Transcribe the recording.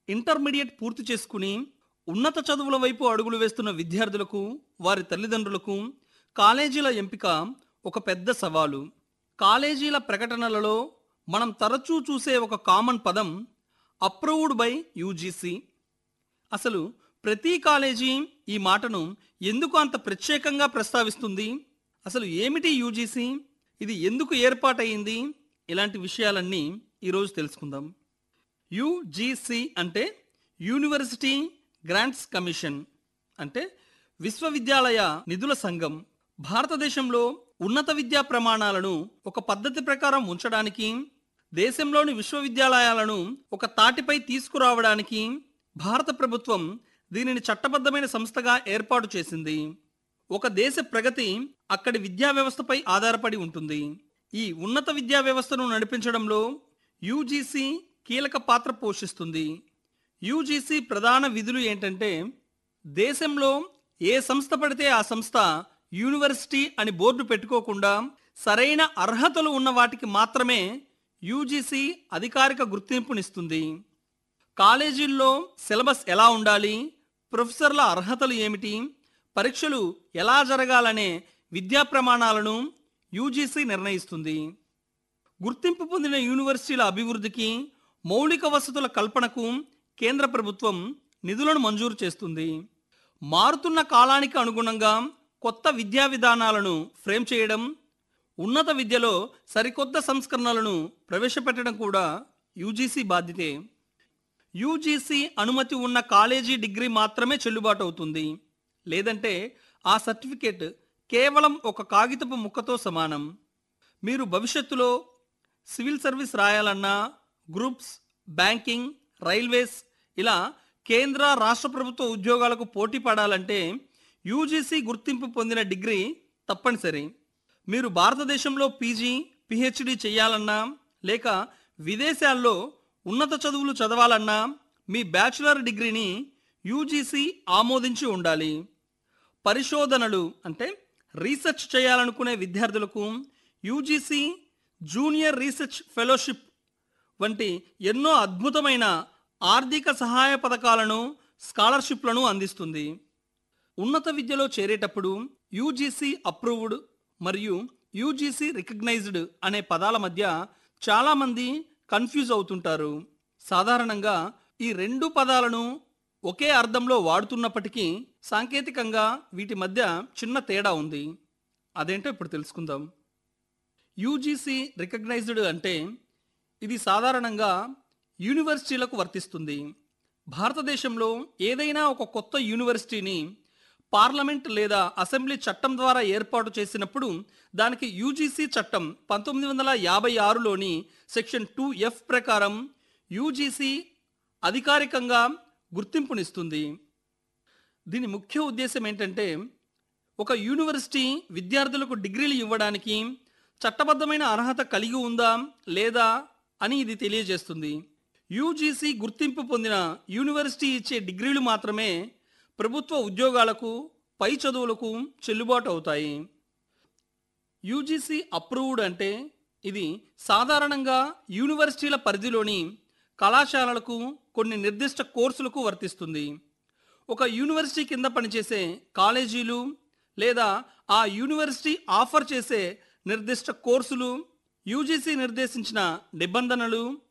intermediate పూర్తి చేసుకుని ఉన్నత చదువుల వైపు అడుగులు వేస్తున్న విద్యార్థులకు వారి తల్లిదండ్రులకు కాలేజీల ఎంపిక ఒక పెద్ద సవాలు కాలేజీల ప్రకటనలలో మనం తరచూ చూసే ఒక కామన్ పదం అప్రూవ్డ్ బై యూజీసీ అసలు ప్రతి కాలేజీ ఈ మాటను ఎందుకు అంత ప్రత్యేకంగా ప్రస్తావిస్తుంది అసలు ఏమిటి యూజీసీ ఇది ఎందుకు ఏర్పాటయింది ఇలాంటి విషయాలన్నీ ఈరోజు తెలుసుకుందాం యూజీసీ అంటే యూనివర్సిటీ గ్రాంట్స్ కమిషన్ అంటే విశ్వవిద్యాలయ నిధుల సంఘం భారతదేశంలో ఉన్నత విద్యా ప్రమాణాలను ఒక పద్ధతి ప్రకారం ఉంచడానికి దేశంలోని విశ్వవిద్యాలయాలను ఒక తాటిపై తీసుకురావడానికి భారత ప్రభుత్వం దీనిని చట్టబద్ధమైన సంస్థగా ఏర్పాటు చేసింది ఒక దేశ ప్రగతి అక్కడి విద్యా వ్యవస్థపై ఆధారపడి ఉంటుంది ఈ ఉన్నత విద్యా వ్యవస్థను నడిపించడంలో యూజీసీ కీలక పాత్ర పోషిస్తుంది యూజీసీ ప్రధాన విధులు ఏంటంటే దేశంలో ఏ సంస్థ పడితే ఆ సంస్థ యూనివర్సిటీ అని బోర్డు పెట్టుకోకుండా సరైన అర్హతలు ఉన్న వాటికి మాత్రమే యూజీసీ అధికారిక గుర్తింపునిస్తుంది కాలేజీల్లో సిలబస్ ఎలా ఉండాలి ప్రొఫెసర్ల అర్హతలు ఏమిటి పరీక్షలు ఎలా జరగాలనే విద్యా ప్రమాణాలను యూజీసీ నిర్ణయిస్తుంది గుర్తింపు పొందిన యూనివర్సిటీల అభివృద్ధికి మౌలిక వసతుల కల్పనకు కేంద్ర ప్రభుత్వం నిధులను మంజూరు చేస్తుంది మారుతున్న కాలానికి అనుగుణంగా కొత్త విద్యా విధానాలను ఫ్రేమ్ చేయడం ఉన్నత విద్యలో సరికొత్త సంస్కరణలను ప్రవేశపెట్టడం కూడా యూజీసీ బాధ్యతే యూజీసీ అనుమతి ఉన్న కాలేజీ డిగ్రీ మాత్రమే చెల్లుబాటు అవుతుంది లేదంటే ఆ సర్టిఫికేట్ కేవలం ఒక కాగితపు ముక్కతో సమానం మీరు భవిష్యత్తులో సివిల్ సర్వీస్ రాయాలన్నా గ్రూప్స్ బ్యాంకింగ్ రైల్వేస్ ఇలా కేంద్ర రాష్ట్ర ప్రభుత్వ ఉద్యోగాలకు పోటీ పడాలంటే యూజీసీ గుర్తింపు పొందిన డిగ్రీ తప్పనిసరి మీరు భారతదేశంలో పీజీ పిహెచ్డి చేయాలన్నా లేక విదేశాల్లో ఉన్నత చదువులు చదవాలన్నా మీ బ్యాచిలర్ డిగ్రీని యూజీసీ ఆమోదించి ఉండాలి పరిశోధనలు అంటే రీసెర్చ్ చేయాలనుకునే విద్యార్థులకు యూజీసీ జూనియర్ రీసెర్చ్ ఫెలోషిప్ వంటి ఎన్నో అద్భుతమైన ఆర్థిక సహాయ పథకాలను స్కాలర్షిప్లను అందిస్తుంది ఉన్నత విద్యలో చేరేటప్పుడు యూజీసీ అప్రూవ్డ్ మరియు యూజీసీ రికగ్నైజ్డ్ అనే పదాల మధ్య చాలామంది కన్ఫ్యూజ్ అవుతుంటారు సాధారణంగా ఈ రెండు పదాలను ఒకే అర్థంలో వాడుతున్నప్పటికీ సాంకేతికంగా వీటి మధ్య చిన్న తేడా ఉంది అదేంటో ఇప్పుడు తెలుసుకుందాం యూజీసీ రికగ్నైజ్డ్ అంటే ఇది సాధారణంగా యూనివర్సిటీలకు వర్తిస్తుంది భారతదేశంలో ఏదైనా ఒక కొత్త యూనివర్సిటీని పార్లమెంట్ లేదా అసెంబ్లీ చట్టం ద్వారా ఏర్పాటు చేసినప్పుడు దానికి యూజీసీ చట్టం పంతొమ్మిది వందల యాభై ఆరులోని సెక్షన్ టూ ఎఫ్ ప్రకారం యూజీసీ అధికారికంగా గుర్తింపునిస్తుంది దీని ముఖ్య ఉద్దేశం ఏంటంటే ఒక యూనివర్సిటీ విద్యార్థులకు డిగ్రీలు ఇవ్వడానికి చట్టబద్ధమైన అర్హత కలిగి ఉందా లేదా అని ఇది తెలియజేస్తుంది యూజీసీ గుర్తింపు పొందిన యూనివర్సిటీ ఇచ్చే డిగ్రీలు మాత్రమే ప్రభుత్వ ఉద్యోగాలకు పై చదువులకు చెల్లుబాటు అవుతాయి యూజీసీ అప్రూవ్డ్ అంటే ఇది సాధారణంగా యూనివర్సిటీల పరిధిలోని కళాశాలలకు కొన్ని నిర్దిష్ట కోర్సులకు వర్తిస్తుంది ఒక యూనివర్సిటీ కింద పనిచేసే కాలేజీలు లేదా ఆ యూనివర్సిటీ ఆఫర్ చేసే నిర్దిష్ట కోర్సులు యూజీసీ నిర్దేశించిన నిబంధనలు